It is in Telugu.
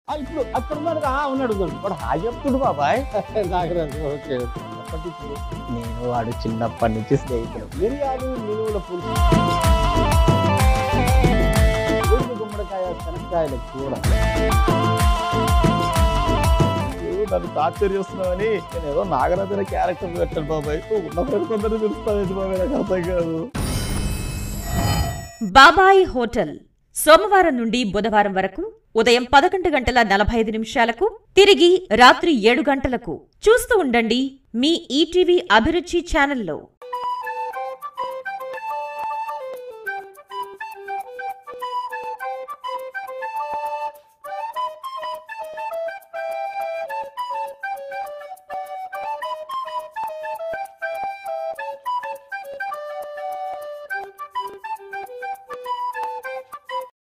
ఆ, ఇప్పుడు అక్కడ ఉన్నాడు ఆ, ఉన్నాడు ఉన్నాడు వాడు హాయ్ చెప్తుడు బాబాయ్ నాగరాజు ఓకే ఓకే పట్టించు నేను వాడు చిన్నప్పటి నుంచి స్నేహితులు మిరియాలు మినువుల పులుసు ఉడుకు గుమ్మడికాయ శనక్కాయల కూర నువ్వు నన్ను టార్చర్ చేస్తున్నావని నేను ఏదో నాగరాజుల క్యారెక్టర్ పెట్టాను బాబాయ్ నువ్వు ఉన్న పేరు కొందరు పిలుస్తావేంటి బాబాయ్ నాకు అర్థం కాదు బాబాయ్ హోటల్ సోమవారం నుండి బుధవారం వరకు ఉదయం పదకొండు గంటల నలభై ఐదు నిమిషాలకు తిరిగి రాత్రి ఏడు గంటలకు చూస్తూ ఉండండి మీ ఈటీవీ అభిరుచి ఛానల్లో